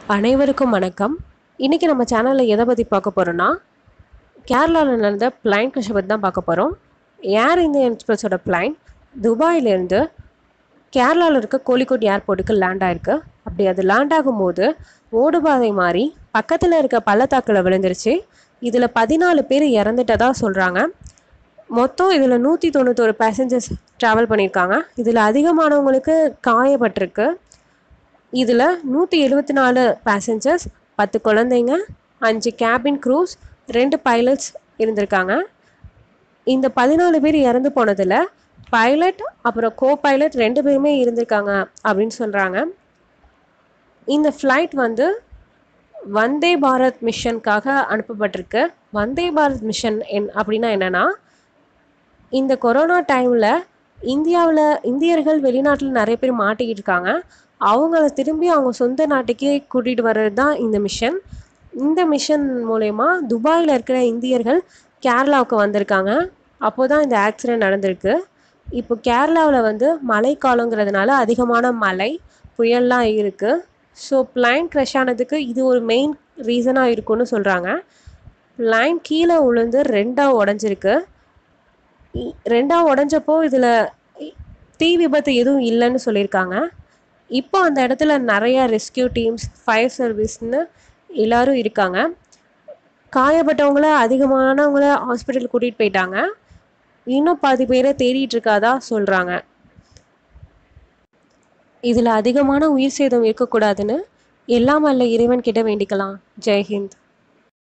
அனைவருக்கும் வணக்கம் இன்றைக்கி நம்ம சேனலில் எதை பற்றி பார்க்க போகிறோன்னா கேரளாவில் நடந்த பிளைன் கிரஷை பற்றி தான் பார்க்க போகிறோம் ஏர் இந்தியா எக்ஸ்பிரஸோட பிளைன் துபாயிலேருந்து கேரளாவில் இருக்க கோழிக்கோட் ஏர்போர்ட்டுக்கு லேண்ட் ஆயிருக்கு அப்படி அது லேண்ட் ஆகும்போது ஓடுபாதை மாறி பக்கத்தில் இருக்க பள்ளத்தாக்கில் விழுந்துருச்சு இதில் பதினாலு பேர் இறந்துட்டதா சொல்கிறாங்க மொத்தம் இதில் நூற்றி தொண்ணூத்தொரு பேசஞ்சர்ஸ் ட்ராவல் பண்ணியிருக்காங்க இதில் அதிகமானவங்களுக்கு காயப்பட்டிருக்கு இதில் நூற்றி எழுபத்தி நாலு பேசஞ்சர்ஸ் பத்து குழந்தைங்க அஞ்சு கேபின் க்ரூஸ் ரெண்டு பைலட்ஸ் இருந்திருக்காங்க இந்த பதினாலு பேர் இறந்து போனதில் பைலட் அப்புறம் கோ பைலட் ரெண்டு பேருமே இருந்திருக்காங்க அப்படின்னு சொல்கிறாங்க இந்த ஃப்ளைட் வந்து வந்தே பாரத் மிஷனுக்காக அனுப்பப்பட்டிருக்கு வந்தே பாரத் மிஷன் என் அப்படின்னா என்னென்னா இந்த கொரோனா டைமில் இந்தியாவில் இந்தியர்கள் வெளிநாட்டில் நிறைய பேர் மாட்டிக்கிட்டு இருக்காங்க அவங்கள திரும்பி அவங்க சொந்த நாட்டுக்கே கூட்டிகிட்டு வர்றது தான் இந்த மிஷன் இந்த மிஷன் மூலயமா துபாயில் இருக்கிற இந்தியர்கள் கேரளாவுக்கு வந்திருக்காங்க அப்போ தான் இந்த ஆக்சிடெண்ட் நடந்திருக்கு இப்போ கேரளாவில் வந்து மழைக்காலங்கிறதுனால அதிகமான மழை புயல்லாம் இருக்குது ஸோ பிளைன் க்ரஷ் ஆனதுக்கு இது ஒரு மெயின் ரீசனாக இருக்கும்னு சொல்கிறாங்க பிளைன் கீழே உளுந்து ரெண்டாக உடஞ்சிருக்கு இ- ரெண்டா உடஞ்சப்போ இதில் தீ விபத்து எதுவும் இல்லைன்னு சொல்லியிருக்காங்க இப்போ அந்த இடத்துல நிறைய ரெஸ்கியூ டீம்ஸ் ஃபயர் சர்வீஸ்னு எல்லாரும் இருக்காங்க காயப்பட்டவங்கள அதிகமானவங்கள ஹாஸ்பிட்டல் கூட்டிகிட்டு போயிட்டாங்க இன்னும் பாதி பேரை தேடிட்டு இருக்காதா சொல்கிறாங்க இதில் அதிகமான உயிர் சேதம் இருக்கக்கூடாதுன்னு எல்லாம் வல்ல இறைவன் கிட்ட வேண்டிக்கலாம் ஜெய்ஹிந்த்